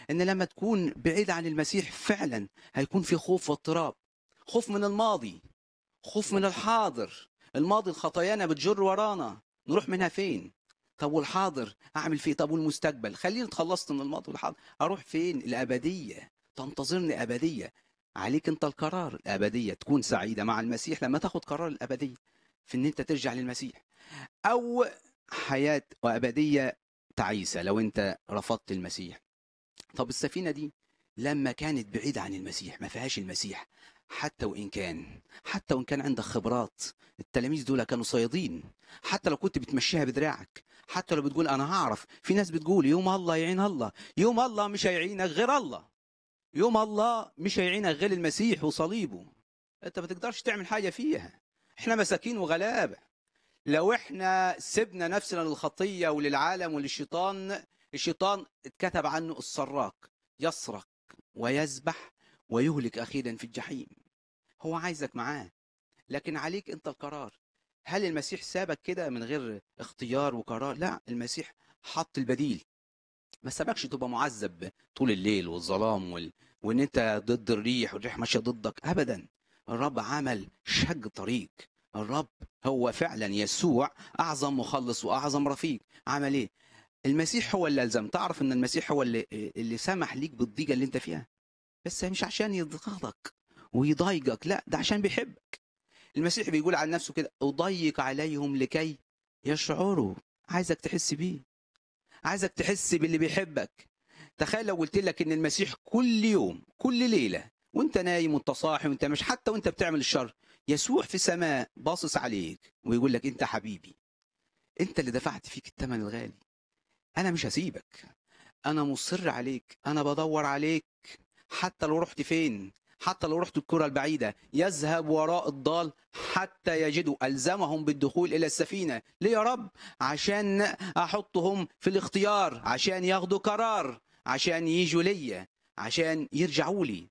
ان لما تكون بعيد عن المسيح فعلا هيكون في خوف واضطراب خوف من الماضي خوف من الحاضر الماضي خطايانا بتجر ورانا نروح منها فين طب والحاضر اعمل فيه طب والمستقبل خليني اتخلصت من الماضي والحاضر اروح فين الابديه تنتظرني ابديه عليك انت القرار الابديه تكون سعيده مع المسيح لما تاخد قرار الابديه في ان انت ترجع للمسيح او حياه وابديه تعيسه لو انت رفضت المسيح طب السفينه دي لما كانت بعيده عن المسيح ما فيهاش المسيح حتى وان كان حتى وان كان عندك خبرات التلاميذ دول كانوا صيادين حتى لو كنت بتمشيها بدراعك حتى لو بتقول انا هعرف في ناس بتقول يوم الله يعين الله يوم الله مش هيعينك غير الله يوم الله مش هيعينك غير المسيح وصليبه انت ما تقدرش تعمل حاجه فيها احنا مساكين وغلابه لو احنا سبنا نفسنا للخطيه وللعالم وللشيطان الشيطان اتكتب عنه السراق يسرق ويذبح ويهلك اخيرا في الجحيم هو عايزك معاه لكن عليك انت القرار هل المسيح سابك كده من غير اختيار وقرار لا المسيح حط البديل ما سابكش تبقى معذب طول الليل والظلام وال... وان انت ضد الريح والريح ماشيه ضدك ابدا الرب عمل شق طريق الرب هو فعلا يسوع اعظم مخلص واعظم رفيق عمل ايه المسيح هو اللي الزم تعرف ان المسيح هو اللي اللي سمح ليك بالضيقه اللي انت فيها بس مش عشان يضغطك ويضايقك لا ده عشان بيحبك المسيح بيقول عن نفسه كده اضيق عليهم لكي يشعروا عايزك تحس بيه عايزك تحس باللي بيحبك تخيل لو قلت لك ان المسيح كل يوم كل ليله وانت نايم وانت صاحي وانت مش حتى وانت بتعمل الشر يسوع في السماء باصص عليك ويقول لك انت حبيبي انت اللي دفعت فيك الثمن الغالي انا مش هسيبك انا مصر عليك انا بدور عليك حتى لو رحت فين حتى لو رحت الكرة البعيدة يذهب وراء الضال حتى يجدوا ألزمهم بالدخول إلى السفينة ليه يا رب عشان أحطهم في الاختيار عشان ياخدوا قرار عشان يجوا ليا عشان يرجعوا لي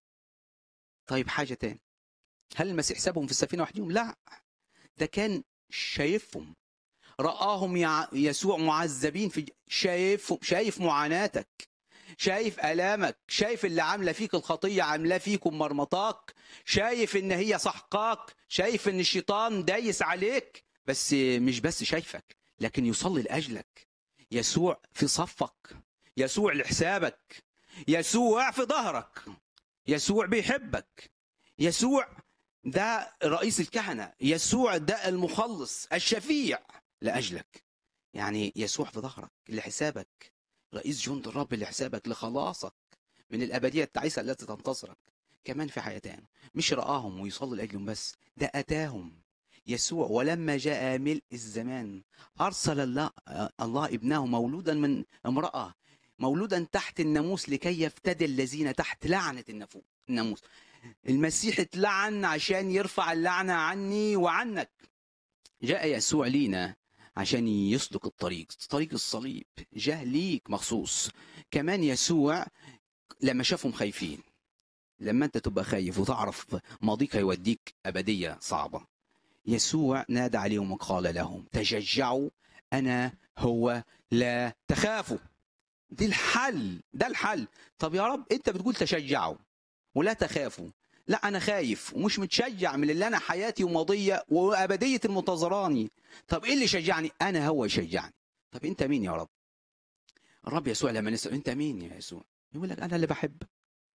طيب حاجة تاني هل المسيح سابهم في السفينة وحدهم لا ده كان شايفهم رآهم يع- يسوع معذبين في شايفهم شايف معاناتك شايف آلامك شايف اللي عاملة فيك الخطية عاملة فيكم مرمطاك شايف ان هي سحقاك شايف ان الشيطان دايس عليك بس مش بس شايفك لكن يصلي لأجلك يسوع في صفك يسوع لحسابك يسوع في ظهرك يسوع بيحبك يسوع ده رئيس الكهنة يسوع ده المخلص الشفيع لأجلك يعني يسوع في ظهرك لحسابك رئيس جند الرب لحسابك لخلاصك من الأبدية التعيسة التي تنتصرك كمان في حياتنا مش رآهم ويصلي لأجلهم بس ده أتاهم يسوع ولما جاء ملء الزمان أرسل الله, الله ابنه مولودا من امرأة مولودا تحت الناموس لكي يفتدي الذين تحت لعنة النفو الناموس المسيح اتلعن عشان يرفع اللعنة عني وعنك جاء يسوع لينا عشان يسلك الطريق طريق الصليب جاء ليك مخصوص كمان يسوع لما شافهم خايفين لما انت تبقى خايف وتعرف ماضيك هيوديك أبدية صعبة يسوع نادى عليهم وقال لهم تشجعوا أنا هو لا تخافوا دي الحل ده الحل طب يا رب انت بتقول تشجعوا ولا تخافوا لا انا خايف ومش متشجع من اللي انا حياتي وماضيه وابديه المنتظراني طب ايه اللي شجعني انا هو يشجعني طب انت مين يا رب الرب يسوع لما نسال انت مين يا يسوع يقول لك انا اللي بحبك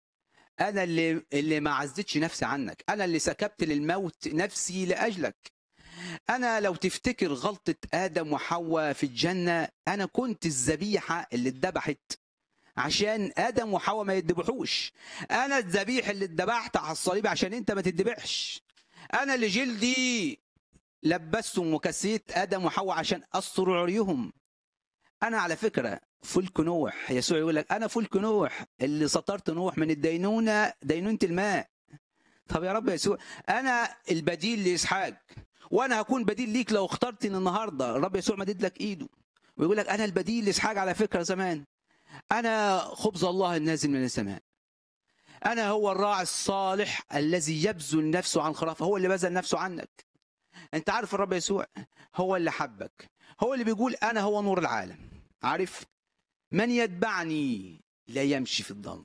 انا اللي اللي ما عزتش نفسي عنك انا اللي سكبت للموت نفسي لاجلك انا لو تفتكر غلطه ادم وحواء في الجنه انا كنت الذبيحه اللي اتذبحت عشان ادم وحواء ما يتذبحوش انا الذبيح اللي اتذبحت على الصليب عشان انت ما تتذبحش انا اللي جلدي لبستهم وكسيت ادم وحواء عشان استر عريهم انا على فكره فلك نوح يسوع يقول لك انا فلك نوح اللي سطرت نوح من الدينونه دينونه الماء طب يا رب يسوع انا البديل لاسحاق وانا هكون بديل ليك لو اخترتني النهارده الرب يسوع مدد لك ايده ويقول لك انا البديل لاسحاق على فكره زمان انا خبز الله النازل من السماء انا هو الراعي الصالح الذي يبذل نفسه عن خرافه هو اللي بذل نفسه عنك انت عارف الرب يسوع هو اللي حبك هو اللي بيقول انا هو نور العالم عارف من يتبعني لا يمشي في الضلمة